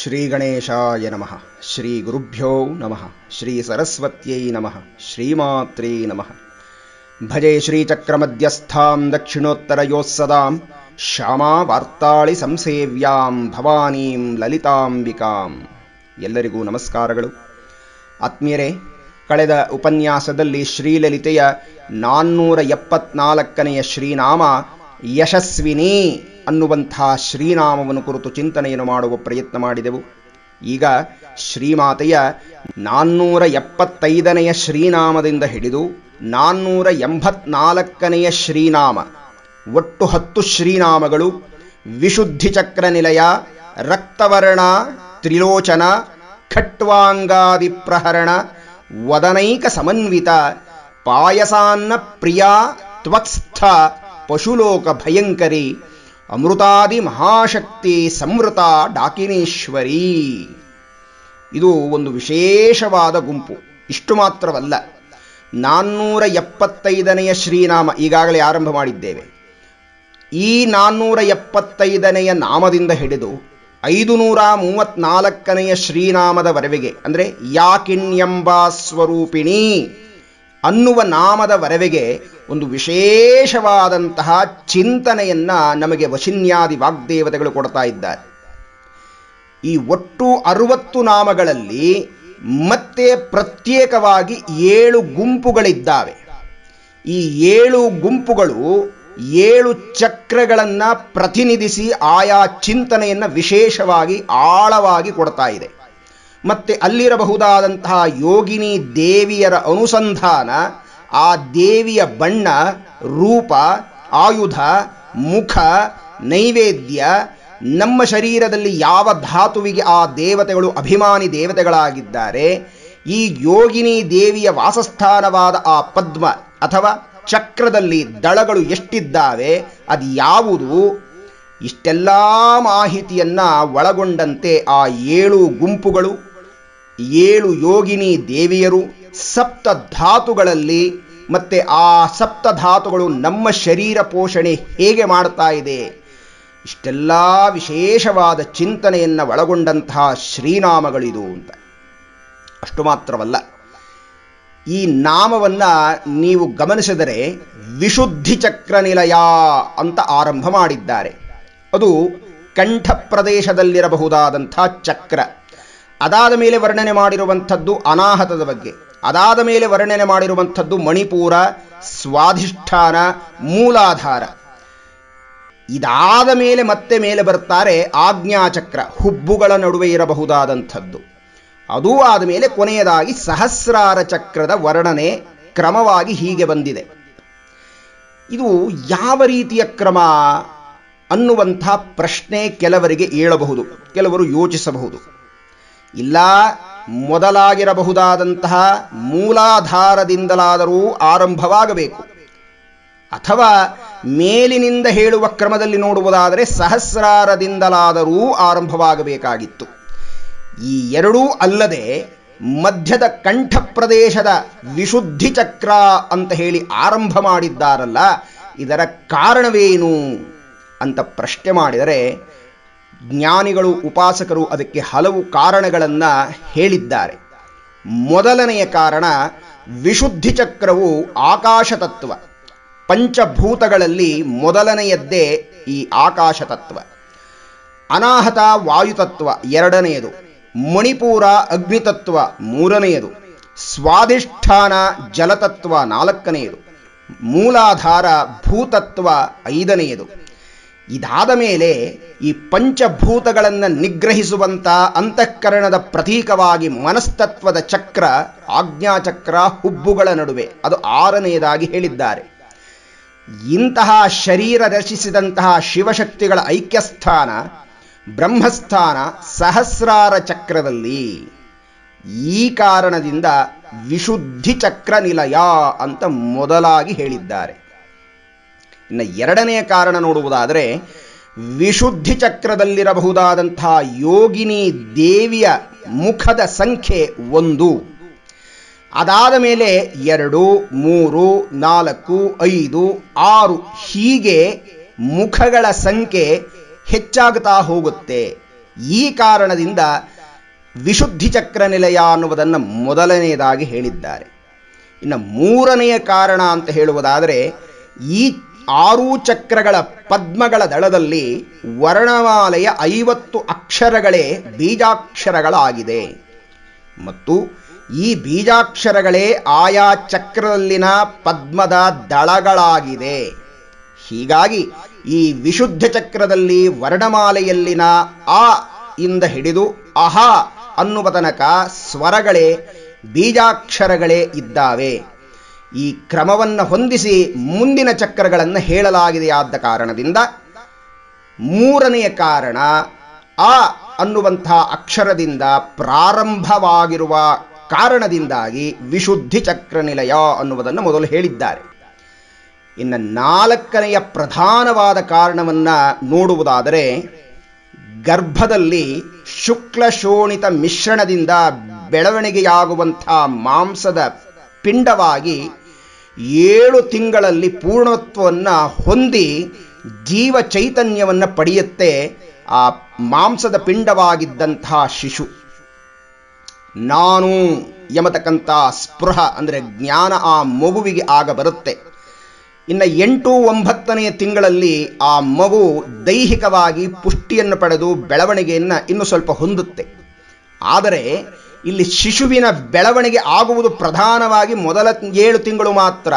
ಶ್ರೀ ಗಣೇಶಾಯ ನಮಃ ಶ್ರೀ ಗುರುಭ್ಯೋ ನಮಃ ಶ್ರೀ ಸರಸ್ವತ್ಯೈ ನಮಃ ಶ್ರೀಮಾತ್ರೇ ನಮಃ ಭಜೆ ಶ್ರೀಚಕ್ರಮಧ್ಯಸ್ಥಾಂ ದಕ್ಷಿಣೋತ್ತರಯೋಃ ಸದಾಂ ಶ್ಯಾಮಾ ವಾರ್ತಾಳಿ ಸಂಸೇವ್ಯಾಂ ಭವಾನೀಂ ಲಲಿತಾಂಬಿಕಾಂ ಎಲ್ಲರಿಗೂ ನಮಸ್ಕಾರಗಳು ಆತ್ಮೀಯರೇ ಕಳೆದ ಉಪನ್ಯಾಸದಲ್ಲಿ ಶ್ರೀಲಲಿತೆಯ ನಾನ್ನೂರ ಎಪ್ಪತ್ನಾಲ್ಕನೆಯ ಶ್ರೀನಾಮ ಯಶಸ್ವಿನಿ ಅನ್ನುವಂಥ ಶ್ರೀನಾಮವನ್ನು ಕುರಿತು ಚಿಂತನೆಯನ್ನು ಮಾಡುವ ಪ್ರಯತ್ನ ಮಾಡಿದೆವು ಈಗ ಶ್ರೀಮಾತೆಯ ನಾನ್ನೂರ ಎಪ್ಪತ್ತೈದನೆಯ ಶ್ರೀನಾಮದಿಂದ ಹಿಡಿದು ನಾನ್ನೂರ ಎಂಬತ್ನಾಲ್ಕನೆಯ ಶ್ರೀನಾಮ ಒಟ್ಟು ಹತ್ತು ಶ್ರೀನಾಮಗಳು ವಿಶುದ್ಧಿ ಚಕ್ರ ನಿಲಯ ರಕ್ತವರ್ಣ ತ್ರಿಲೋಚನ ಖಟ್ವಾಂಗಾದಿ ಪ್ರಹರಣ ವದನೈಕ ಸಮನ್ವಿತ ಪಾಯಸಾನ್ನ ಪ್ರಿಯ ತ್ವತ್ಸ್ಥ ಪಶುಲೋಕ ಭಯಂಕರಿ ಅಮೃತಾದಿ ಮಹಾಶಕ್ತಿ ಸಂವೃತ ಡಾಕಿನೇಶ್ವರಿ ಇದು ಒಂದು ವಿಶೇಷವಾದ ಗುಂಪು ಇಷ್ಟು ಮಾತ್ರವಲ್ಲ ನಾನ್ನೂರ ಎಪ್ಪತ್ತೈದನೆಯ ಶ್ರೀನಾಮ ಈಗಾಗಲೇ ಆರಂಭ ಮಾಡಿದ್ದೇವೆ ಈ ನಾನ್ನೂರ ಎಪ್ಪತ್ತೈದನೆಯ ನಾಮದಿಂದ ಹಿಡಿದು ಐದು ನೂರ ಮೂವತ್ನಾಲ್ಕನೆಯ ಶ್ರೀನಾಮದವರೆಗೆ ಅಂದರೆ ಯಾಕಿಣ್ಯಂಬ ಸ್ವರೂಪಿಣಿ ಅನ್ನುವ ನಾಮದವರೆಗೆ ಒಂದು ವಿಶೇಷವಾದಂತಹ ಚಿಂತನೆಯನ್ನ ನಮಗೆ ವಶಿನ್ಯಾದಿ ವಾಗ್ದೇವತೆಗಳು ಕೊಡ್ತಾ ಇದ್ದಾರೆ ಈ ಒಟ್ಟು ಅರುವತ್ತು ನಾಮಗಳಲ್ಲಿ ಮತ್ತೆ ಪ್ರತ್ಯೇಕವಾಗಿ ಏಳು ಗುಂಪುಗಳಿದ್ದಾವೆ ಈ ಏಳು ಗುಂಪುಗಳು ಏಳು ಚಕ್ರಗಳನ್ನು ಪ್ರತಿನಿಧಿಸಿ ಆಯಾ ಚಿಂತನೆಯನ್ನು ವಿಶೇಷವಾಗಿ ಆಳವಾಗಿ ಕೊಡ್ತಾ ಇದೆ ಮತ್ತೆ ಅಲ್ಲಿರಬಹುದಾದಂತಹ ಯೋಗಿನಿ ದೇವಿಯರ ಅನುಸಂಧಾನ ಆ ದೇವಿಯ ಬಣ್ಣ ರೂಪ ಆಯುಧ ಮುಖ ನೈವೇದ್ಯ ನಮ್ಮ ಶರೀರದಲ್ಲಿ ಯಾವ ಧಾತುವಿಗೆ ಆ ದೇವತೆಗಳು ಅಭಿಮಾನಿ ದೇವತೆಗಳಾಗಿದ್ದಾರೆ ಈ ಯೋಗಿನಿ ದೇವಿಯ ವಾಸಸ್ಥಾನವಾದ ಆ ಪದ್ಮ ಅಥವಾ ಚಕ್ರದಲ್ಲಿ ದಳಗಳು ಎಷ್ಟಿದ್ದಾವೆ ಅದು ಯಾವುದು ಇಷ್ಟೆಲ್ಲ ಮಾಹಿತಿಯನ್ನ ಒಳಗೊಂಡಂತೆ ಆ ಏಳು ಗುಂಪುಗಳು ಏಳು ಯೋಗಿನಿ ದೇವಿಯರು ಸಪ್ತ ಧಾತುಗಳಲ್ಲಿ ಮತ್ತೆ ಆ ಸಪ್ತ ಧಾತುಗಳು ನಮ್ಮ ಶರೀರ ಪೋಷಣೆ ಹೇಗೆ ಮಾಡ್ತಾ ಇದೆ ಇಷ್ಟೆಲ್ಲ ವಿಶೇಷವಾದ ಚಿಂತನೆಯನ್ನು ಒಳಗೊಂಡಂತಹ ಶ್ರೀನಾಮಗಳಿದು ಅಂತ ಅಷ್ಟು ಮಾತ್ರವಲ್ಲ ಈ ನಾಮವನ್ನ ನೀವು ಗಮನಿಸಿದರೆ ವಿಶುದ್ಧಿ ಚಕ್ರ ನಿಲಯ ಅಂತ ಆರಂಭ ಮಾಡಿದ್ದಾರೆ ಅದು ಕಂಠ ಪ್ರದೇಶದಲ್ಲಿರಬಹುದಾದಂಥ ಚಕ್ರ ಅದಾದ ಮೇಲೆ ವರ್ಣನೆ ಮಾಡಿರುವಂಥದ್ದು ಅನಾಹತದ ಬಗ್ಗೆ ಅದಾದ ಮೇಲೆ ವರ್ಣನೆ ಮಾಡಿರುವಂಥದ್ದು ಮಣಿಪೂರ ಸ್ವಾಧಿಷ್ಠಾನ ಮೂಲಾಧಾರ ಇದಾದ ಮೇಲೆ ಮತ್ತೆ ಮೇಲೆ ಬರ್ತಾರೆ ಆಜ್ಞಾಚಕ್ರ ಹುಬ್ಬುಗಳ ನಡುವೆ ಇರಬಹುದಾದಂಥದ್ದು ಅದೂ ಆದ ಮೇಲೆ ಕೊನೆಯದಾಗಿ ಸಹಸ್ರಾರ ಚಕ್ರದ ವರ್ಣನೆ ಕ್ರಮವಾಗಿ ಹೀಗೆ ಬಂದಿದೆ ಇದು ಯಾವ ರೀತಿಯ ಕ್ರಮ ಅನ್ನುವಂಥ ಪ್ರಶ್ನೆ ಕೆಲವರಿಗೆ ಏಳಬಹುದು ಕೆಲವರು ಯೋಚಿಸಬಹುದು ಇಲ್ಲ ಮೊದಲಾಗಿರಬಹುದಾದಂತಹ ಮೂಲಾಧಾರದಿಂದಲಾದರೂ ಆರಂಭವಾಗಬೇಕು ಅಥವಾ ಮೇಲಿನಿಂದ ಹೇಳುವ ಕ್ರಮದಲ್ಲಿ ನೋಡುವುದಾದರೆ ಸಹಸ್ರಾರದಿಂದಲಾದರೂ ಆರಂಭವಾಗಬೇಕಾಗಿತ್ತು ಈ ಎರಡೂ ಅಲ್ಲದೆ ಮಧ್ಯದ ಕಂಠ ಪ್ರದೇಶದ ವಿಶುದ್ಧಿ ಚಕ್ರ ಅಂತ ಹೇಳಿ ಆರಂಭ ಮಾಡಿದ್ದಾರಲ್ಲ ಇದರ ಕಾರಣವೇನು ಅಂತ ಪ್ರಶ್ನೆ ಮಾಡಿದರೆ ಜ್ಞಾನಿಗಳು ಉಪಾಸಕರು ಅದಕ್ಕೆ ಹಲವು ಕಾರಣಗಳನ್ನು ಹೇಳಿದ್ದಾರೆ ಮೊದಲನೆಯ ಕಾರಣ ವಿಶುದ್ಧಿ ಚಕ್ರವು ಆಕಾಶ ತತ್ವ ಪಂಚಭೂತಗಳಲ್ಲಿ ಮೊದಲನೆಯದ್ದೇ ಈ ಆಕಾಶ ತತ್ವ ಅನಾಹತ ವಾಯುತತ್ವ ಎರಡನೆಯದು ಮಣಿಪೂರ ಅಗ್ನಿತತ್ವ ಮೂರನೆಯದು ಸ್ವಾಧಿಷ್ಠಾನ ಜಲತತ್ವ ನಾಲ್ಕನೆಯದು ಮೂಲಾಧಾರ ಭೂತತ್ವ ಐದನೆಯದು ಇದಾದ ಮೇಲೆ ಈ ಪಂಚಭೂತಗಳನ್ನು ನಿಗ್ರಹಿಸುವಂತ ಅಂತಃಕರಣದ ಪ್ರತೀಕವಾಗಿ ಮನಸ್ತತ್ವದ ಚಕ್ರ ಆಜ್ಞಾಚಕ್ರ ಹುಬ್ಬುಗಳ ನಡುವೆ ಅದು ಆರನೆಯದಾಗಿ ಹೇಳಿದ್ದಾರೆ ಇಂತಹ ಶರೀರ ರಚಿಸಿದಂತಹ ಶಿವಶಕ್ತಿಗಳ ಐಕ್ಯಸ್ಥಾನ ಬ್ರಹ್ಮಸ್ಥಾನ ಸಹಸ್ರಾರ ಚಕ್ರದಲ್ಲಿ ಈ ಕಾರಣದಿಂದ ವಿಶುದ್ಧಿ ಚಕ್ರ ನಿಲಯ ಅಂತ ಮೊದಲಾಗಿ ಹೇಳಿದ್ದಾರೆ ಇನ್ನು ಎರಡನೆಯ ಕಾರಣ ನೋಡುವುದಾದರೆ ವಿಶುದ್ಧಿ ಚಕ್ರದಲ್ಲಿರಬಹುದಾದಂತಹ ಯೋಗಿನಿ ದೇವಿಯ ಮುಖದ ಸಂಖ್ಯೆ ಒಂದು ಅದಾದ ಮೇಲೆ ಎರಡು ಮೂರು ನಾಲ್ಕು ಐದು ಆರು ಹೀಗೆ ಮುಖಗಳ ಸಂಖ್ಯೆ ಹೆಚ್ಚಾಗುತ್ತಾ ಹೋಗುತ್ತೆ ಈ ಕಾರಣದಿಂದ ವಿಶುದ್ಧಿ ಚಕ್ರ ನಿಲಯ ಅನ್ನುವುದನ್ನು ಮೊದಲನೆಯದಾಗಿ ಹೇಳಿದ್ದಾರೆ ಇನ್ನು ಮೂರನೆಯ ಕಾರಣ ಅಂತ ಹೇಳುವುದಾದರೆ ಈ ಆರು ಚಕ್ರಗಳ ಪದ್ಮಗಳ ದಳದಲ್ಲಿ ವರ್ಣಮಾಲೆಯ ಐವತ್ತು ಅಕ್ಷರಗಳೇ ಬೀಜಾಕ್ಷರಗಳಾಗಿದೆ ಮತ್ತು ಈ ಬೀಜಾಕ್ಷರಗಳೇ ಆಯಾ ಚಕ್ರದಲ್ಲಿನ ಪದ್ಮದ ದಳಗಳಾಗಿದೆ ಹೀಗಾಗಿ ಈ ವಿಶುದ್ಧ ಚಕ್ರದಲ್ಲಿ ವರ್ಣಮಾಲೆಯಲ್ಲಿನ ಆ ಇಂದ ಹಿಡಿದು ಅಹ ಅನ್ನುವ ತನಕ ಸ್ವರಗಳೇ ಬೀಜಾಕ್ಷರಗಳೇ ಇದ್ದಾವೆ ಈ ಕ್ರಮವನ್ನು ಹೊಂದಿಸಿ ಮುಂದಿನ ಚಕ್ರಗಳನ್ನು ಹೇಳಲಾಗಿದೆಯಾದ ಕಾರಣದಿಂದ ಮೂರನೆಯ ಕಾರಣ ಆ ಅನ್ನುವಂಥ ಅಕ್ಷರದಿಂದ ಪ್ರಾರಂಭವಾಗಿರುವ ಕಾರಣದಿಂದಾಗಿ ವಿಶುದ್ಧಿ ಚಕ್ರ ನಿಲಯ ಅನ್ನುವುದನ್ನು ಮೊದಲು ಹೇಳಿದ್ದಾರೆ ಇನ್ನು ನಾಲ್ಕನೆಯ ಪ್ರಧಾನವಾದ ಕಾರಣವನ್ನು ನೋಡುವುದಾದರೆ ಗರ್ಭದಲ್ಲಿ ಶುಕ್ಲ ಶೋಣಿತ ಮಿಶ್ರಣದಿಂದ ಬೆಳವಣಿಗೆಯಾಗುವಂಥ ಮಾಂಸದ ಪಿಂಡವಾಗಿ ಏಳು ತಿಂಗಳಲ್ಲಿ ಪೂರ್ಣತ್ವವನ್ನು ಹೊಂದಿ ಜೀವ ಚೈತನ್ಯವನ್ನು ಪಡೆಯುತ್ತೆ ಆ ಮಾಂಸದ ಪಿಂಡವಾಗಿದ್ದಂಥ ಶಿಶು ನಾನು ಎಂಬತಕ್ಕಂಥ ಸ್ಪೃಹ ಅಂದರೆ ಜ್ಞಾನ ಆ ಮಗುವಿಗೆ ಆಗ ಬರುತ್ತೆ ಇನ್ನು ಎಂಟು ಒಂಬತ್ತನೆಯ ತಿಂಗಳಲ್ಲಿ ಆ ಮಗು ದೈಹಿಕವಾಗಿ ಪುಷ್ಟಿಯನ್ನು ಪಡೆದು ಬೆಳವಣಿಗೆಯನ್ನು ಇನ್ನು ಸ್ವಲ್ಪ ಹೊಂದುತ್ತೆ ಆದರೆ ಇಲ್ಲಿ ಶಿಶುವಿನ ಬೆಳವಣಿಗೆ ಆಗುವುದು ಪ್ರಧಾನವಾಗಿ ಮೊದಲ ಏಳು ತಿಂಗಳು ಮಾತ್ರ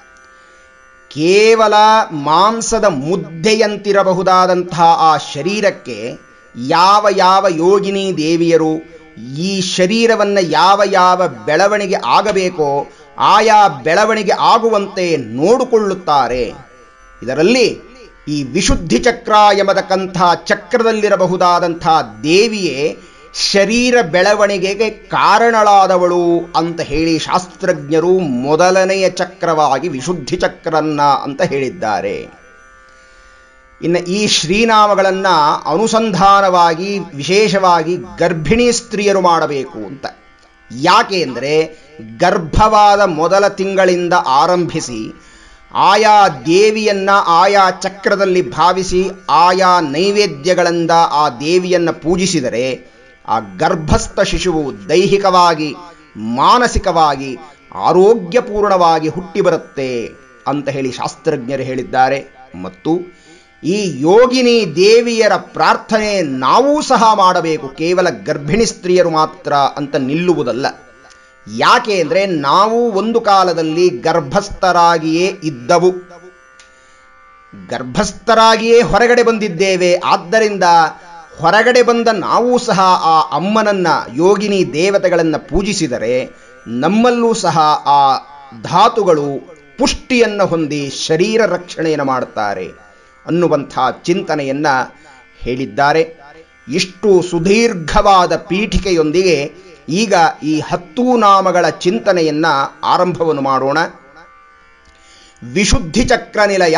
ಕೇವಲ ಮಾಂಸದ ಮುದ್ದೆಯಂತಿರಬಹುದಾದಂತಹ ಆ ಶರೀರಕ್ಕೆ ಯಾವ ಯಾವ ಯೋಗಿನಿ ದೇವಿಯರು ಈ ಶರೀರವನ್ನು ಯಾವ ಯಾವ ಬೆಳವಣಿಗೆ ಆಗಬೇಕೋ ಆಯಾ ಬೆಳವಣಿಗೆ ಆಗುವಂತೆ ನೋಡಿಕೊಳ್ಳುತ್ತಾರೆ ಇದರಲ್ಲಿ ಈ ವಿಶುದ್ಧಿ ಚಕ್ರ ಎಂಬತಕ್ಕಂಥ ಚಕ್ರದಲ್ಲಿರಬಹುದಾದಂಥ ದೇವಿಯೇ ಶರೀರ ಬೆಳವಣಿಗೆಗೆ ಕಾರಣಳಾದವಳು ಅಂತ ಹೇಳಿ ಶಾಸ್ತ್ರಜ್ಞರು ಮೊದಲನೆಯ ಚಕ್ರವಾಗಿ ವಿಶುದ್ಧಿ ಚಕ್ರನ್ನ ಅಂತ ಹೇಳಿದ್ದಾರೆ ಇನ್ನು ಈ ಶ್ರೀನಾಮಗಳನ್ನು ಅನುಸಂಧಾನವಾಗಿ ವಿಶೇಷವಾಗಿ ಗರ್ಭಿಣಿ ಸ್ತ್ರೀಯರು ಮಾಡಬೇಕು ಅಂತ ಯಾಕೆ ಅಂದರೆ ಗರ್ಭವಾದ ಮೊದಲ ತಿಂಗಳಿಂದ ಆರಂಭಿಸಿ ಆಯಾ ದೇವಿಯನ್ನ ಆಯಾ ಚಕ್ರದಲ್ಲಿ ಭಾವಿಸಿ ಆಯಾ ನೈವೇದ್ಯಗಳಿಂದ ಆ ದೇವಿಯನ್ನು ಪೂಜಿಸಿದರೆ ಆ ಗರ್ಭಸ್ಥ ಶಿಶುವು ದೈಹಿಕವಾಗಿ ಮಾನಸಿಕವಾಗಿ ಆರೋಗ್ಯಪೂರ್ಣವಾಗಿ ಹುಟ್ಟಿ ಬರುತ್ತೆ ಅಂತ ಹೇಳಿ ಶಾಸ್ತ್ರಜ್ಞರು ಹೇಳಿದ್ದಾರೆ ಮತ್ತು ಈ ಯೋಗಿನಿ ದೇವಿಯರ ಪ್ರಾರ್ಥನೆ ನಾವೂ ಸಹ ಮಾಡಬೇಕು ಕೇವಲ ಗರ್ಭಿಣಿ ಸ್ತ್ರೀಯರು ಮಾತ್ರ ಅಂತ ನಿಲ್ಲುವುದಲ್ಲ ಯಾಕೆ ಅಂದರೆ ನಾವು ಒಂದು ಕಾಲದಲ್ಲಿ ಗರ್ಭಸ್ಥರಾಗಿಯೇ ಇದ್ದವು ಗರ್ಭಸ್ಥರಾಗಿಯೇ ಹೊರಗಡೆ ಬಂದಿದ್ದೇವೆ ಆದ್ದರಿಂದ ಹೊರಗಡೆ ಬಂದ ನಾವೂ ಸಹ ಆ ಅಮ್ಮನನ್ನ ಯೋಗಿನಿ ದೇವತೆಗಳನ್ನು ಪೂಜಿಸಿದರೆ ನಮ್ಮಲ್ಲೂ ಸಹ ಆ ಧಾತುಗಳು ಪುಷ್ಟಿಯನ್ನು ಹೊಂದಿ ಶರೀರ ರಕ್ಷಣೆಯನ್ನು ಮಾಡುತ್ತಾರೆ ಅನ್ನುವಂಥ ಚಿಂತನೆಯನ್ನ ಹೇಳಿದ್ದಾರೆ ಇಷ್ಟು ಸುದೀರ್ಘವಾದ ಪೀಠಿಕೆಯೊಂದಿಗೆ ಈಗ ಈ ಹತ್ತು ನಾಮಗಳ ಚಿಂತನೆಯನ್ನ ಆರಂಭವನ್ನು ಮಾಡೋಣ ವಿಶುದ್ಧಿ ಚಕ್ರ ನಿಲಯ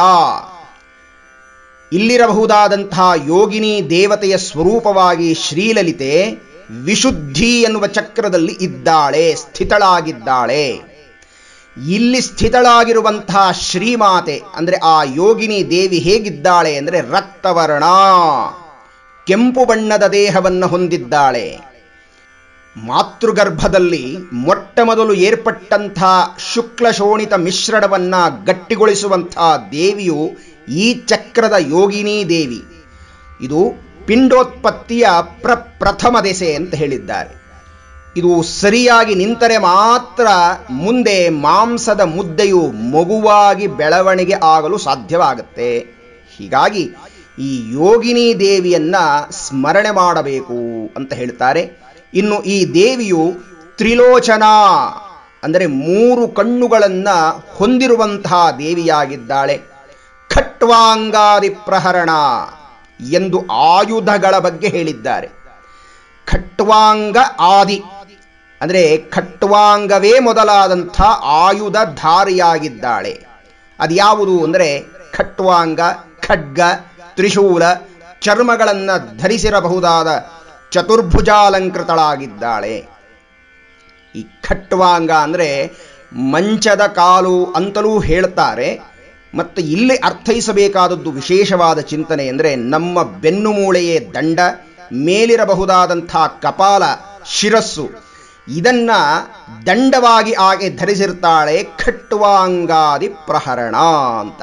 ಇಲ್ಲಿರಬಹುದಾದಂತಹ ಯೋಗಿನಿ ದೇವತೆಯ ಸ್ವರೂಪವಾಗಿ ಶ್ರೀಲಲಿತೆ ವಿಶುದ್ಧಿ ಎನ್ನುವ ಚಕ್ರದಲ್ಲಿ ಇದ್ದಾಳೆ ಸ್ಥಿತಳಾಗಿದ್ದಾಳೆ ಇಲ್ಲಿ ಸ್ಥಿತಳಾಗಿರುವಂತಹ ಶ್ರೀಮಾತೆ ಅಂದರೆ ಆ ಯೋಗಿನಿ ದೇವಿ ಹೇಗಿದ್ದಾಳೆ ಅಂದರೆ ರಕ್ತವರ್ಣ ಕೆಂಪು ಬಣ್ಣದ ದೇಹವನ್ನು ಹೊಂದಿದ್ದಾಳೆ ಮಾತೃಗರ್ಭದಲ್ಲಿ ಮೊಟ್ಟ ಮೊದಲು ಏರ್ಪಟ್ಟಂಥ ಶುಕ್ಲ ಶೋಣಿತ ಮಿಶ್ರಣವನ್ನ ಗಟ್ಟಿಗೊಳಿಸುವಂಥ ದೇವಿಯು ಈ ಚಕ್ರದ ಯೋಗಿನಿ ದೇವಿ ಇದು ಪಿಂಡೋತ್ಪತ್ತಿಯ ಪ್ರಪ್ರಥಮ ದೆಸೆ ಅಂತ ಹೇಳಿದ್ದಾರೆ ಇದು ಸರಿಯಾಗಿ ನಿಂತರೆ ಮಾತ್ರ ಮುಂದೆ ಮಾಂಸದ ಮುದ್ದೆಯು ಮಗುವಾಗಿ ಬೆಳವಣಿಗೆ ಆಗಲು ಸಾಧ್ಯವಾಗುತ್ತೆ ಹೀಗಾಗಿ ಈ ಯೋಗಿನಿ ದೇವಿಯನ್ನ ಸ್ಮರಣೆ ಮಾಡಬೇಕು ಅಂತ ಹೇಳ್ತಾರೆ ಇನ್ನು ಈ ದೇವಿಯು ತ್ರಿಲೋಚನ ಅಂದರೆ ಮೂರು ಕಣ್ಣುಗಳನ್ನ ಹೊಂದಿರುವಂತಹ ದೇವಿಯಾಗಿದ್ದಾಳೆ ಖಟ್ವಾಂಗಾದಿ ಪ್ರಹರಣ ಎಂದು ಆಯುಧಗಳ ಬಗ್ಗೆ ಹೇಳಿದ್ದಾರೆ ಖಟ್ವಾಂಗ ಆದಿ ಅಂದರೆ ಖಟ್ವಾಂಗವೇ ಮೊದಲಾದಂಥ ಆಯುಧ ಧಾರಿಯಾಗಿದ್ದಾಳೆ ಅದ್ಯಾವುದು ಅಂದರೆ ಖಟ್ವಾಂಗ ಖಡ್ಗ ತ್ರಿಶೂಲ ಚರ್ಮಗಳನ್ನು ಧರಿಸಿರಬಹುದಾದ ಚತುರ್ಭುಜಾಲಂಕೃತಳಾಗಿದ್ದಾಳೆ ಈ ಖಟ್ವಾಂಗ ಅಂದರೆ ಮಂಚದ ಕಾಲು ಅಂತಲೂ ಹೇಳ್ತಾರೆ ಮತ್ತು ಇಲ್ಲಿ ಅರ್ಥೈಸಬೇಕಾದದ್ದು ವಿಶೇಷವಾದ ಚಿಂತನೆ ಅಂದರೆ ನಮ್ಮ ಬೆನ್ನು ಮೂಳೆಯೇ ದಂಡ ಮೇಲಿರಬಹುದಾದಂಥ ಕಪಾಲ ಶಿರಸ್ಸು ಇದನ್ನ ದಂಡವಾಗಿ ಆಕೆ ಧರಿಸಿರ್ತಾಳೆ ಖಟ್ವಾಂಗಾದಿ ಪ್ರಹರಣ ಅಂತ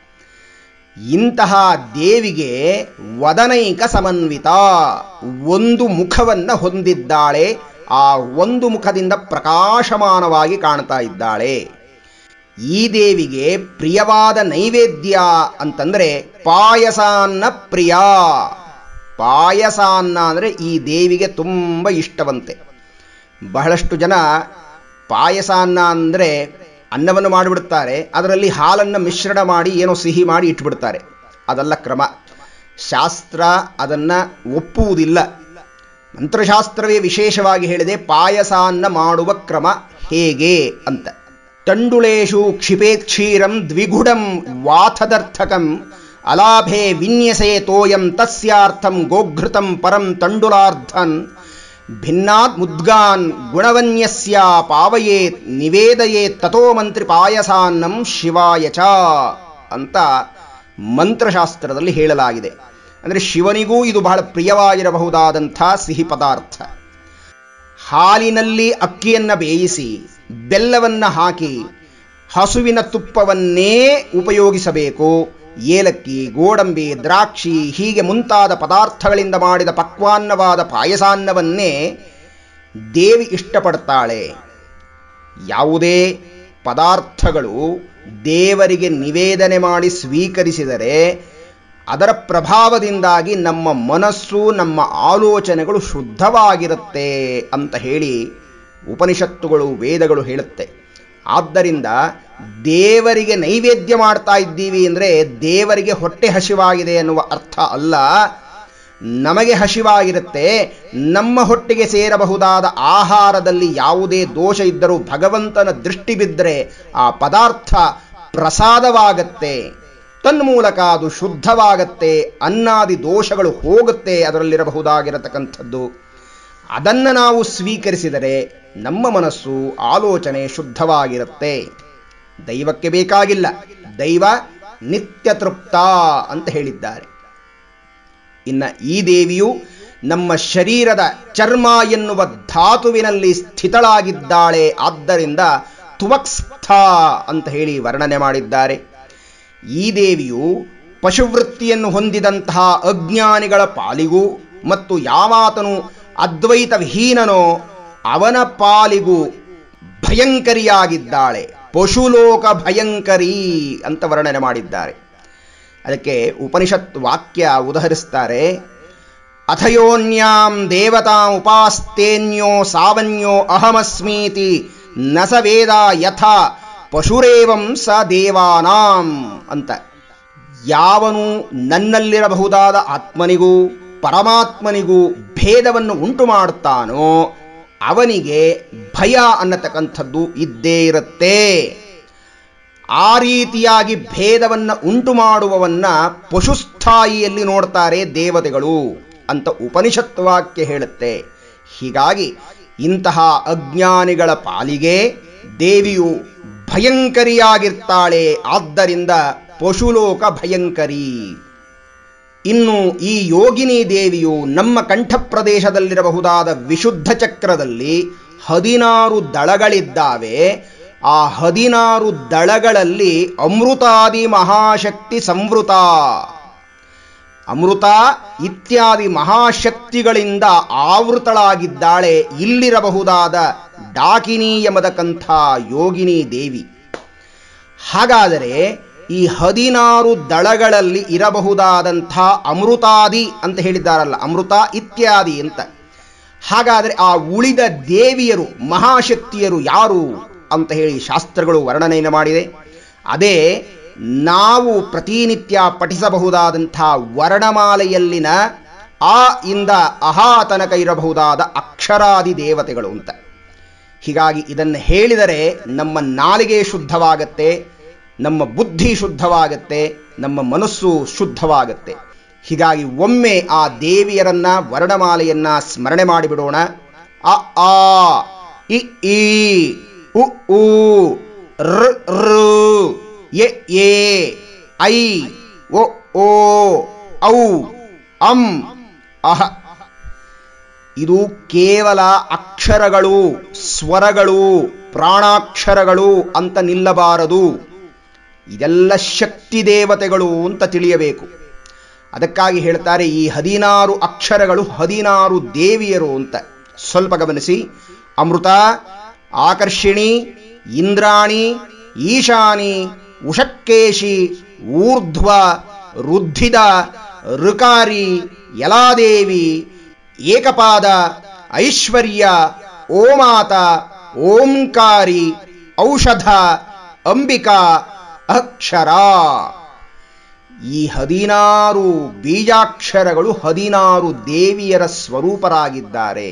ಇಂತಹ ದೇವಿಗೆ ವದನೈಕ ಸಮನ್ವಿತ ಒಂದು ಮುಖವನ್ನ ಹೊಂದಿದ್ದಾಳೆ ಆ ಒಂದು ಮುಖದಿಂದ ಪ್ರಕಾಶಮಾನವಾಗಿ ಕಾಣ್ತಾ ಇದ್ದಾಳೆ ಈ ದೇವಿಗೆ ಪ್ರಿಯವಾದ ನೈವೇದ್ಯ ಅಂತಂದ್ರೆ ಪಾಯಸಾನ್ನ ಪ್ರಿಯ ಪಾಯಸಾನ್ನ ಅಂದರೆ ಈ ದೇವಿಗೆ ತುಂಬ ಇಷ್ಟವಂತೆ ಬಹಳಷ್ಟು ಜನ ಪಾಯಸಾನ್ನ ಅಂದರೆ ಅನ್ನವನ್ನು ಮಾಡಿಬಿಡ್ತಾರೆ ಅದರಲ್ಲಿ ಹಾಲನ್ನು ಮಿಶ್ರಣ ಮಾಡಿ ಏನೋ ಸಿಹಿ ಮಾಡಿ ಇಟ್ಬಿಡ್ತಾರೆ ಅದಲ್ಲ ಕ್ರಮ ಶಾಸ್ತ್ರ ಅದನ್ನು ಒಪ್ಪುವುದಿಲ್ಲ ಮಂತ್ರಶಾಸ್ತ್ರವೇ ವಿಶೇಷವಾಗಿ ಹೇಳಿದೆ ಪಾಯಸಾನ್ನ ಮಾಡುವ ಕ್ರಮ ಹೇಗೆ ಅಂತ ತಂಡುಳೇಶು ಕ್ಷಿಪೇತ್ ಕ್ಷೀರಂ ದ್ವಿಗುಡಂ ವಾಥದರ್ಥಕಂ ಅಲಾಭೆ ವಿನ್ಯಸೆ ತೋಯಂ ತಸ್ಯಾರ್ಥಂ ಗೋಘೃತಂ ಪರಂ ತಂಡುಲಾರ್ಧನ್ ಭಿನ್ನಾತ್ ಮುದ್ಗಾನ್ ಗುಣವನ್ಯಸ್ಯ ಪಾವಯೇತ್ ನಿವೇದಯೇತ್ ತಥೋ ಮಂತ್ರಿ ಪಾಯಸಾನ್ನಂ ಶಿವಾಯ ಚ ಅಂತ ಮಂತ್ರಶಾಸ್ತ್ರದಲ್ಲಿ ಹೇಳಲಾಗಿದೆ ಅಂದರೆ ಶಿವನಿಗೂ ಇದು ಬಹಳ ಪ್ರಿಯವಾಗಿರಬಹುದಾದಂಥ ಸಿಹಿ ಪದಾರ್ಥ ಹಾಲಿನಲ್ಲಿ ಅಕ್ಕಿಯನ್ನ ಬೇಯಿಸಿ ಬೆಲ್ಲವನ್ನ ಹಾಕಿ ಹಸುವಿನ ತುಪ್ಪವನ್ನೇ ಉಪಯೋಗಿಸಬೇಕು ಏಲಕ್ಕಿ ಗೋಡಂಬಿ ದ್ರಾಕ್ಷಿ ಹೀಗೆ ಮುಂತಾದ ಪದಾರ್ಥಗಳಿಂದ ಮಾಡಿದ ಪಕ್ವಾನ್ನವಾದ ಪಾಯಸಾನ್ನವನ್ನೇ ದೇವಿ ಇಷ್ಟಪಡ್ತಾಳೆ ಯಾವುದೇ ಪದಾರ್ಥಗಳು ದೇವರಿಗೆ ನಿವೇದನೆ ಮಾಡಿ ಸ್ವೀಕರಿಸಿದರೆ ಅದರ ಪ್ರಭಾವದಿಂದಾಗಿ ನಮ್ಮ ಮನಸ್ಸು ನಮ್ಮ ಆಲೋಚನೆಗಳು ಶುದ್ಧವಾಗಿರುತ್ತೆ ಅಂತ ಹೇಳಿ ಉಪನಿಷತ್ತುಗಳು ವೇದಗಳು ಹೇಳುತ್ತೆ ಆದ್ದರಿಂದ ದೇವರಿಗೆ ನೈವೇದ್ಯ ಮಾಡ್ತಾ ಇದ್ದೀವಿ ಅಂದರೆ ದೇವರಿಗೆ ಹೊಟ್ಟೆ ಹಸಿವಾಗಿದೆ ಅನ್ನುವ ಅರ್ಥ ಅಲ್ಲ ನಮಗೆ ಹಸಿವಾಗಿರುತ್ತೆ ನಮ್ಮ ಹೊಟ್ಟೆಗೆ ಸೇರಬಹುದಾದ ಆಹಾರದಲ್ಲಿ ಯಾವುದೇ ದೋಷ ಇದ್ದರೂ ಭಗವಂತನ ದೃಷ್ಟಿ ಬಿದ್ದರೆ ಆ ಪದಾರ್ಥ ಪ್ರಸಾದವಾಗತ್ತೆ ತನ್ಮೂಲಕ ಅದು ಶುದ್ಧವಾಗತ್ತೆ ಅನ್ನಾದಿ ದೋಷಗಳು ಹೋಗುತ್ತೆ ಅದರಲ್ಲಿರಬಹುದಾಗಿರತಕ್ಕಂಥದ್ದು ಅದನ್ನು ನಾವು ಸ್ವೀಕರಿಸಿದರೆ ನಮ್ಮ ಮನಸ್ಸು ಆಲೋಚನೆ ಶುದ್ಧವಾಗಿರುತ್ತೆ ದೈವಕ್ಕೆ ಬೇಕಾಗಿಲ್ಲ ದೈವ ನಿತ್ಯ ತೃಪ್ತ ಅಂತ ಹೇಳಿದ್ದಾರೆ ಇನ್ನ ಈ ದೇವಿಯು ನಮ್ಮ ಶರೀರದ ಚರ್ಮ ಎನ್ನುವ ಧಾತುವಿನಲ್ಲಿ ಸ್ಥಿತಳಾಗಿದ್ದಾಳೆ ಆದ್ದರಿಂದ ತುವಕ್ಸ್ಥ ಅಂತ ಹೇಳಿ ವರ್ಣನೆ ಮಾಡಿದ್ದಾರೆ ಈ ದೇವಿಯು ಪಶುವೃತ್ತಿಯನ್ನು ಹೊಂದಿದಂತಹ ಅಜ್ಞಾನಿಗಳ ಪಾಲಿಗೂ ಮತ್ತು ಯಾವಾತನು ಅದ್ವೈತ ವಿಹೀನನೋ ಅವನ ಪಾಲಿಗೂ ಭಯಂಕರಿಯಾಗಿದ್ದಾಳೆ ಪಶುಲೋಕ ಭಯಂಕರಿ ಅಂತ ವರ್ಣನೆ ಮಾಡಿದ್ದಾರೆ ಅದಕ್ಕೆ ಉಪನಿಷತ್ ವಾಕ್ಯ ಉದಹರಿಸ್ತಾರೆ ಅಥಯೋನ್ಯಾಂ ದೇವತಾ ಉಪಾಸ್ತೇನ್ಯೋ ಸಾವನ್ಯೋ ಅಹಮಸ್ಮೀತಿ ನ ಸ ವೇದ ಯಥ ಪಶುರೇವಂ ಸ ದೇವಾನಾಂ ಅಂತ ಯಾವನು ನನ್ನಲ್ಲಿರಬಹುದಾದ ಆತ್ಮನಿಗೂ ಪರಮಾತ್ಮನಿಗೂ ಭೇದವನ್ನು ಉಂಟು ಮಾಡುತ್ತಾನೋ ಅವನಿಗೆ ಭಯ ಅನ್ನತಕ್ಕಂಥದ್ದು ಇದ್ದೇ ಇರುತ್ತೆ ಆ ರೀತಿಯಾಗಿ ಭೇದವನ್ನು ಉಂಟು ಮಾಡುವವನ್ನ ಪಶುಸ್ಥಾಯಿಯಲ್ಲಿ ನೋಡ್ತಾರೆ ದೇವತೆಗಳು ಅಂತ ಉಪನಿಷತ್ ವಾಕ್ಯ ಹೇಳುತ್ತೆ ಹೀಗಾಗಿ ಇಂತಹ ಅಜ್ಞಾನಿಗಳ ಪಾಲಿಗೆ ದೇವಿಯು ಭಯಂಕರಿಯಾಗಿರ್ತಾಳೆ ಆದ್ದರಿಂದ ಪಶುಲೋಕ ಭಯಂಕರಿ ಇನ್ನು ಈ ಯೋಗಿನಿ ದೇವಿಯು ನಮ್ಮ ಕಂಠ ಪ್ರದೇಶದಲ್ಲಿರಬಹುದಾದ ವಿಶುದ್ಧ ಚಕ್ರದಲ್ಲಿ ಹದಿನಾರು ದಳಗಳಿದ್ದಾವೆ ಆ ಹದಿನಾರು ದಳಗಳಲ್ಲಿ ಅಮೃತಾದಿ ಮಹಾಶಕ್ತಿ ಸಂವೃತ ಅಮೃತ ಇತ್ಯಾದಿ ಮಹಾಶಕ್ತಿಗಳಿಂದ ಆವೃತಳಾಗಿದ್ದಾಳೆ ಇಲ್ಲಿರಬಹುದಾದ ಡಾಕಿನಿ ಎಂಬತಕ್ಕಂಥ ಯೋಗಿನಿ ದೇವಿ ಹಾಗಾದರೆ ಈ ಹದಿನಾರು ದಳಗಳಲ್ಲಿ ಇರಬಹುದಾದಂಥ ಅಮೃತಾದಿ ಅಂತ ಹೇಳಿದ್ದಾರಲ್ಲ ಅಮೃತ ಇತ್ಯಾದಿ ಅಂತ ಹಾಗಾದರೆ ಆ ಉಳಿದ ದೇವಿಯರು ಮಹಾಶಕ್ತಿಯರು ಯಾರು ಅಂತ ಹೇಳಿ ಶಾಸ್ತ್ರಗಳು ವರ್ಣನೆಯನ್ನು ಮಾಡಿದೆ ಅದೇ ನಾವು ಪ್ರತಿನಿತ್ಯ ಪಠಿಸಬಹುದಾದಂಥ ವರ್ಣಮಾಲೆಯಲ್ಲಿನ ಆ ಇಂದ ಅಹಾ ತನಕ ಇರಬಹುದಾದ ಅಕ್ಷರಾದಿ ದೇವತೆಗಳು ಅಂತ ಹೀಗಾಗಿ ಇದನ್ನು ಹೇಳಿದರೆ ನಮ್ಮ ನಾಲಿಗೆ ಶುದ್ಧವಾಗತ್ತೆ ನಮ್ಮ ಬುದ್ಧಿ ಶುದ್ಧವಾಗತ್ತೆ ನಮ್ಮ ಮನಸ್ಸು ಶುದ್ಧವಾಗತ್ತೆ ಹೀಗಾಗಿ ಒಮ್ಮೆ ಆ ದೇವಿಯರನ್ನ ವರ್ಣಮಾಲೆಯನ್ನ ಸ್ಮರಣೆ ಮಾಡಿಬಿಡೋಣ ಅ ಆ ಇ ಈ ಉ ಊ ಋ ಋ ಎ ಎ ಐ ಒ ಓ ಔ ಅಂ ಅಹ ಇದು ಕೇವಲ ಅಕ್ಷರಗಳು ಸ್ವರಗಳು ಪ್ರಾಣಾಕ್ಷರಗಳು ಅಂತ ನಿಲ್ಲಬಾರದು ಇದೆಲ್ಲ ಶಕ್ತಿ ದೇವತೆಗಳು ಅಂತ ತಿಳಿಯಬೇಕು ಅದಕ್ಕಾಗಿ ಹೇಳ್ತಾರೆ ಈ ಹದಿನಾರು ಅಕ್ಷರಗಳು ಹದಿನಾರು ದೇವಿಯರು ಅಂತ ಸ್ವಲ್ಪ ಗಮನಿಸಿ ಅಮೃತ ಆಕರ್ಷಿಣಿ ಇಂದ್ರಾಣಿ ಈಶಾನಿ ಉಷಕ್ಕೇಶಿ ಊರ್ಧ್ವ ರುದ್ಧಿದ ಋಕಾರಿ ಯಲಾದೇವಿ ಏಕಪಾದ ಐಶ್ವರ್ಯ ಓಮಾತ ಓಂಕಾರಿ ಔಷಧ ಅಂಬಿಕಾ ಅಕ್ಷರ ಈ ಹದಿನಾರು ಬೀಜಾಕ್ಷರಗಳು ಹದಿನಾರು ದೇವಿಯರ ಸ್ವರೂಪರಾಗಿದ್ದಾರೆ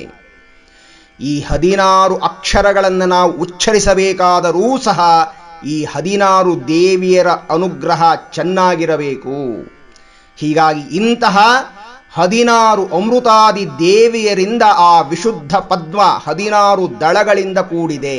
ಈ ಹದಿನಾರು ಅಕ್ಷರಗಳನ್ನು ನಾವು ಉಚ್ಚರಿಸಬೇಕಾದರೂ ಸಹ ಈ ಹದಿನಾರು ದೇವಿಯರ ಅನುಗ್ರಹ ಚೆನ್ನಾಗಿರಬೇಕು ಹೀಗಾಗಿ ಇಂತಹ ಹದಿನಾರು ಅಮೃತಾದಿ ದೇವಿಯರಿಂದ ಆ ವಿಶುದ್ಧ ಪದ್ಮ ಹದಿನಾರು ದಳಗಳಿಂದ ಕೂಡಿದೆ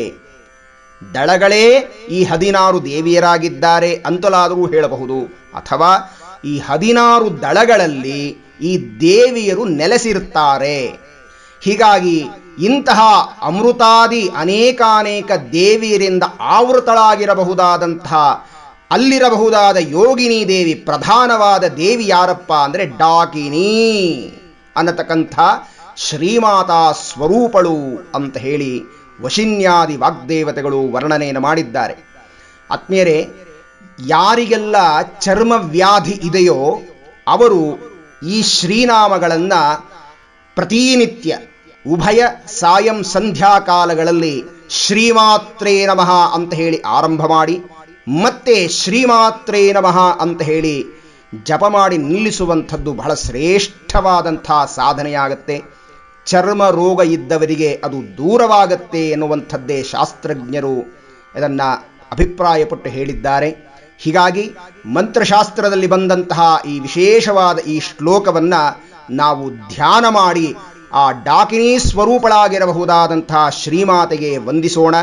ದಳಗಳೇ ಈ ಹದಿನಾರು ದೇವಿಯರಾಗಿದ್ದಾರೆ ಅಂತಲಾದರೂ ಹೇಳಬಹುದು ಅಥವಾ ಈ ಹದಿನಾರು ದಳಗಳಲ್ಲಿ ಈ ದೇವಿಯರು ನೆಲೆಸಿರುತ್ತಾರೆ ಹೀಗಾಗಿ ಇಂತಹ ಅಮೃತಾದಿ ಅನೇಕಾನೇಕ ದೇವಿಯರಿಂದ ಆವೃತಳಾಗಿರಬಹುದಾದಂತಹ ಅಲ್ಲಿರಬಹುದಾದ ಯೋಗಿನಿ ದೇವಿ ಪ್ರಧಾನವಾದ ದೇವಿ ಯಾರಪ್ಪ ಅಂದರೆ ಡಾಕಿನಿ ಅನ್ನತಕ್ಕಂಥ ಶ್ರೀಮಾತಾ ಸ್ವರೂಪಳು ಅಂತ ಹೇಳಿ ವಶಿನ್ಯಾದಿ ವಾಗ್ದೇವತೆಗಳು ವರ್ಣನೆಯನ್ನು ಮಾಡಿದ್ದಾರೆ ಆತ್ಮೀಯರೇ ಯಾರಿಗೆಲ್ಲ ಚರ್ಮ ವ್ಯಾಧಿ ಇದೆಯೋ ಅವರು ಈ ಶ್ರೀನಾಮಗಳನ್ನು ಪ್ರತಿನಿತ್ಯ ಉಭಯ ಸಾಯಂ ಸಂಧ್ಯಾಕಾಲಗಳಲ್ಲಿ ಶ್ರೀಮಾತ್ರೇ ನಮಃ ಅಂತ ಹೇಳಿ ಆರಂಭ ಮಾಡಿ ಮತ್ತೆ ಶ್ರೀಮಾತ್ರೇ ನಮಃ ಅಂತ ಹೇಳಿ ಜಪ ಮಾಡಿ ನಿಲ್ಲಿಸುವಂಥದ್ದು ಬಹಳ ಶ್ರೇಷ್ಠವಾದಂಥ ಸಾಧನೆಯಾಗತ್ತೆ ಚರ್ಮ ರೋಗ ಇದ್ದವರಿಗೆ ಅದು ದೂರವಾಗತ್ತೆ ಎನ್ನುವಂಥದ್ದೇ ಶಾಸ್ತ್ರಜ್ಞರು ಇದನ್ನು ಅಭಿಪ್ರಾಯಪಟ್ಟು ಹೇಳಿದ್ದಾರೆ ಹೀಗಾಗಿ ಮಂತ್ರಶಾಸ್ತ್ರದಲ್ಲಿ ಬಂದಂತಹ ಈ ವಿಶೇಷವಾದ ಈ ಶ್ಲೋಕವನ್ನು ನಾವು ಧ್ಯಾನ ಮಾಡಿ ಆ ಡಾಕಿನಿ ಸ್ವರೂಪಳಾಗಿರಬಹುದಾದಂತಹ ಶ್ರೀಮಾತೆಗೆ ವಂದಿಸೋಣ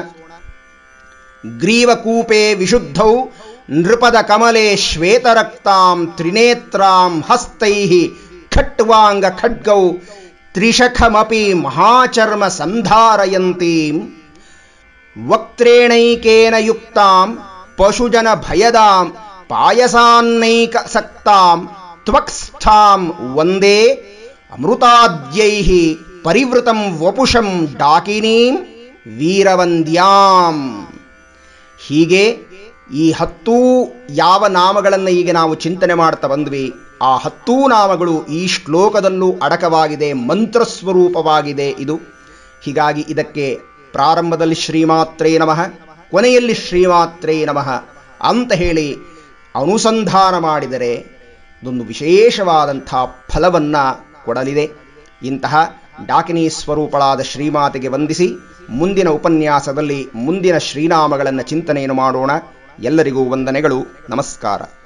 ಗ್ರೀವಕೂಪೆ ವಿಶುದ್ಧೌ ನೃಪದ ಕಮಲೆ ಶ್ವೇತರಕ್ತಾಂ ತ್ರಿನೇತ್ರಾಂ ಹಸ್ತೈ ಖಟ್ವಾಂಗ ಖಡ್ಗೌ ತ್ರಿಶಖಮಪಿ ಮಹಾಚರ್ಮ ಸಂಧಾರಯಂತೀಂ ವಕ್ತ್ರೇಣೈಕೇನ ಯುಕ್ತಾಂ ಪಶುಜನ ಭಯದಾಂ ಪಾಯಸಾನ್ನೈಕ ಸಕ್ತಾಂ ತ್ವಕ್ಸ್ಥಾಂ ವಂದೇ ಅಮೃತಾದ್ಯೈ ಪರಿವೃತಂ ವಪುಷಂ ಡಾಕಿನೀಂ ವೀರವಂದ್ಯಾಂ ಹೀಗೆ ಈ ಹತ್ತೂ ಯಾವ ನಾಮಗಳನ್ನು ಈಗ ನಾವು ಚಿಂತನೆ ಮಾಡ್ತಾ ಬಂದ್ವಿ ಆ ಹತ್ತೂ ನಾಮಗಳು ಈ ಶ್ಲೋಕದಲ್ಲೂ ಅಡಕವಾಗಿದೆ ಮಂತ್ರಸ್ವರೂಪವಾಗಿದೆ ಇದು ಹೀಗಾಗಿ ಇದಕ್ಕೆ ಪ್ರಾರಂಭದಲ್ಲಿ ಶ್ರೀಮಾತ್ರೇ ನಮಃ ಕೊನೆಯಲ್ಲಿ ಶ್ರೀಮಾತ್ರೇ ನಮಃ ಅಂತ ಹೇಳಿ ಅನುಸಂಧಾನ ಮಾಡಿದರೆ ಇದೊಂದು ವಿಶೇಷವಾದಂಥ ಫಲವನ್ನು ಕೊಡಲಿದೆ ಇಂತಹ ಡಾಕಿನಿ ಸ್ವರೂಪಳಾದ ಶ್ರೀಮಾತೆಗೆ ವಂದಿಸಿ ಮುಂದಿನ ಉಪನ್ಯಾಸದಲ್ಲಿ ಮುಂದಿನ ಶ್ರೀನಾಮಗಳನ್ನು ಚಿಂತನೆಯನ್ನು ಮಾಡೋಣ ಎಲ್ಲರಿಗೂ ವಂದನೆಗಳು ನಮಸ್ಕಾರ